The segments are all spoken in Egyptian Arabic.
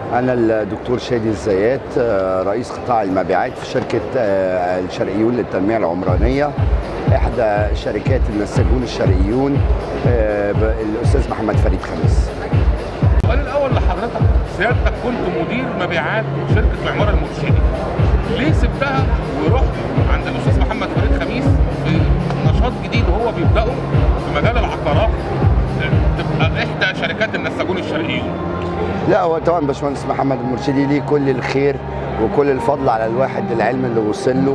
أنا الدكتور شادي الزيات آه، رئيس قطاع المبيعات في شركة آه، الشرقيون للتنمية العمرانية إحدى شركات النساجون الشرقيون آه، ب- الأستاذ محمد فريد خميس السؤال الاول لحضرتك سيادتك كنت مدير مبيعات شركه معمار المرشدي ليه سبتها ورحت عند الاستاذ محمد فريد خميس في نشاط جديد وهو بيبداه في مجال العقارات تبقى احدى شركات النساجون الشرقيون لا هو طبعا باشمهندس محمد المرشدي ليه كل الخير وكل الفضل على الواحد العلم اللي وصل له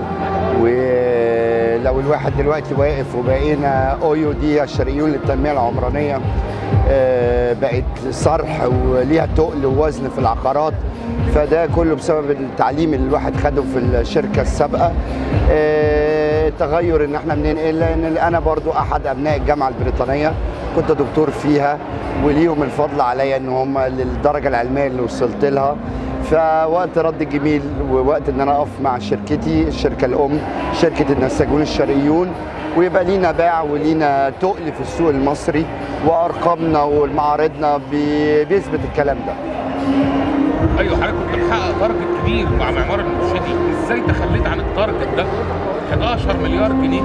ولو الواحد دلوقتي واقف وبقينا اويو دي الشرقيون للتنميه العمرانيه آه، بقت صرح وليها تقل ووزن في العقارات فده كله بسبب التعليم اللي الواحد خده في الشركه السابقه آه، تغير ان احنا بننقل لان انا برضو احد ابناء الجامعه البريطانيه كنت دكتور فيها وليهم الفضل عليا ان هم للدرجه العلميه اللي وصلت لها فوقت رد جميل ووقت ان انا اقف مع شركتي الشركه الام شركه النساجون الشرقيون ويبقى لينا باع ولينا تقل في السوق المصري وارقامنا ومعارضنا بي- بيثبت الكلام ده ايوه حضرتك كنت محقق تارجت كبير مع معمار المرشدي ازاي تخليت عن التارجت ده 11 مليار جنيه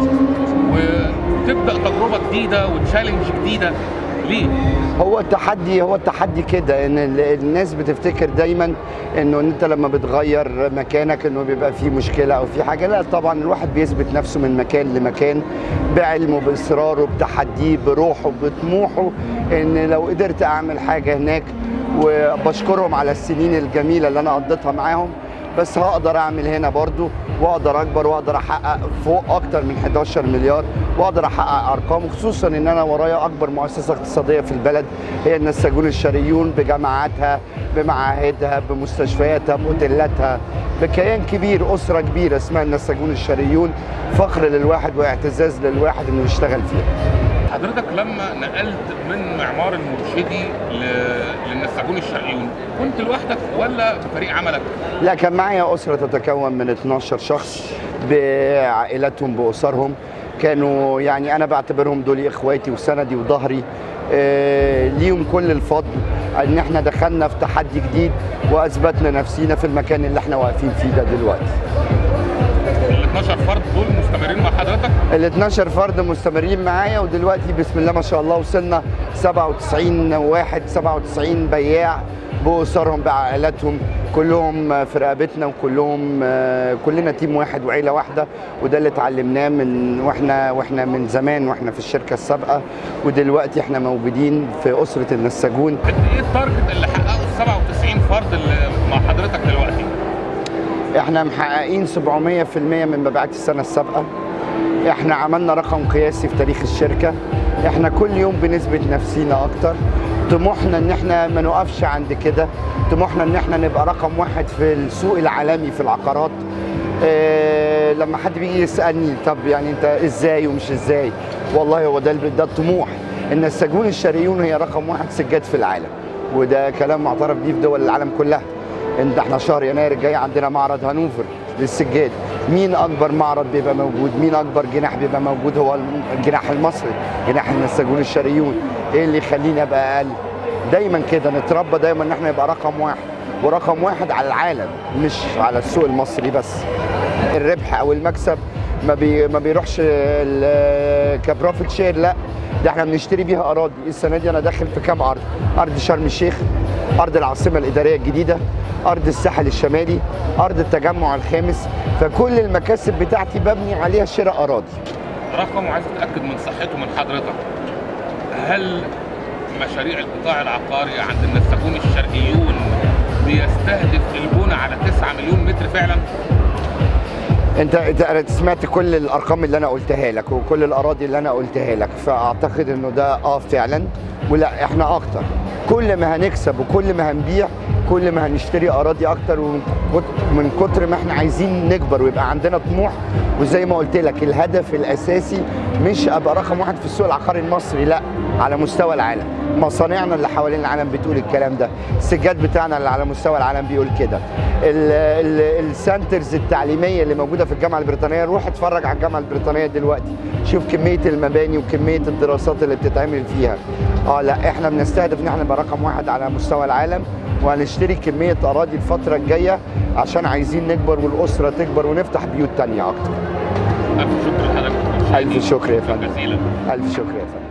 وتبدا تجربه جديده وتشالنج جديده ليه؟ هو التحدي هو التحدي كده ان ال- الناس بتفتكر دايما انه انت لما بتغير مكانك انه بيبقى فيه مشكله او في حاجه لا طبعا الواحد بيثبت نفسه من مكان لمكان بعلمه باصراره بتحديه بروحه بطموحه ان لو قدرت اعمل حاجه هناك وبشكرهم على السنين الجميله اللي انا قضيتها معاهم بس هقدر اعمل هنا برضو واقدر اكبر واقدر احقق فوق اكتر من 11 مليار واقدر احقق ارقام خصوصا ان انا ورايا اكبر مؤسسه اقتصاديه في البلد هي النساجون الشرقيون بجامعاتها بمعاهدها بمستشفياتها باوتيلاتها بكيان كبير اسره كبيره اسمها النساجون الشرقيون فخر للواحد واعتزاز للواحد انه يشتغل فيها حضرتك لما نقلت من معمار المرشدي ل- للنساجون الشرقيون كنت لوحدك ولا بفريق عملك؟ لا كان معايا أسرة تتكون من 12 شخص بعائلاتهم بأسرهم كانوا يعني أنا بعتبرهم دول إخواتي وسندي وظهري آه، ليهم كل الفضل ان احنا دخلنا في تحدي جديد واثبتنا نفسينا في المكان اللي احنا واقفين فيه ده دلوقتي ال 12 فرد دول مستمرين مع حضرتك؟ ال 12 فرد مستمرين معايا ودلوقتي بسم الله ما شاء الله وصلنا 97 واحد 97 بياع بأسرهم بعائلاتهم كلهم في رقبتنا وكلهم آه، كلنا تيم واحد وعيله واحده وده اللي اتعلمناه من واحنا واحنا من زمان واحنا في الشركه السابقه ودلوقتي احنا موجودين في اسره النساجون قد ايه التارجت اللي حققه ال 97 فرد اللي مع حضرتك دلوقتي؟ احنا محققين 700% من مبيعات السنه السابقه احنا عملنا رقم قياسي في تاريخ الشركه احنا كل يوم بنثبت نفسينا اكتر طموحنا ان احنا ما نقفش عند كده طموحنا ان احنا نبقى رقم واحد في السوق العالمي في العقارات اه لما حد بيجي يسالني طب يعني انت ازاي ومش ازاي والله هو ده ده الطموح ان السجون الشرقيون هي رقم واحد سجاد في العالم وده كلام معترف بيه في دول العالم كلها ان احنا شهر يناير الجاي عندنا معرض هانوفر للسجاد مين اكبر معرض بيبقى موجود مين اكبر جناح بيبقى موجود هو الجناح المصري جناح النساجون الشرقيون ايه اللي يخليني ابقى اقل دايما كده نتربى دايما ان احنا نبقى رقم واحد ورقم واحد على العالم مش على السوق المصري بس الربح او المكسب ما بي ما بيروحش ال- كبروفيت شير لا ده احنا بنشتري بيها اراضي السنه دي انا داخل في كام ارض ارض شرم الشيخ ارض العاصمه الاداريه الجديده ارض الساحل الشمالي ارض التجمع الخامس فكل المكاسب بتاعتي ببني عليها شراء اراضي رقم وعايز اتاكد من صحته من حضرتك هل مشاريع القطاع العقاري عند النساجون الشرقيون بيستهدف البنى على 9 مليون متر فعلا؟ انت انت أنا سمعت كل الارقام اللي انا قلتها لك وكل الاراضي اللي انا قلتها لك فاعتقد انه ده اه فعلا ولا احنا اكتر كل ما هنكسب وكل ما هنبيع كل ما هنشتري اراضي اكتر ومن كت- من كتر ما احنا عايزين نكبر ويبقى عندنا طموح وزي ما قلت لك الهدف الاساسي مش ابقى رقم واحد في السوق العقاري المصري لا على مستوى العالم مصانعنا اللي حوالين العالم بتقول الكلام ده السجاد بتاعنا اللي على مستوى العالم بيقول كده ال- ال- السنترز التعليميه اللي موجوده في الجامعه البريطانيه روح اتفرج على الجامعه البريطانيه دلوقتي شوف كميه المباني وكميه الدراسات اللي بتتعمل فيها اه لا احنا بنستهدف ان احنا نبقى رقم واحد على مستوى العالم وهنشتري كميه اراضي الفتره الجايه عشان عايزين نكبر والاسره تكبر ونفتح بيوت تانية اكتر الف شكر لحضرتك ألف شكر يا فندم. جزيلا الف شكر يا فندم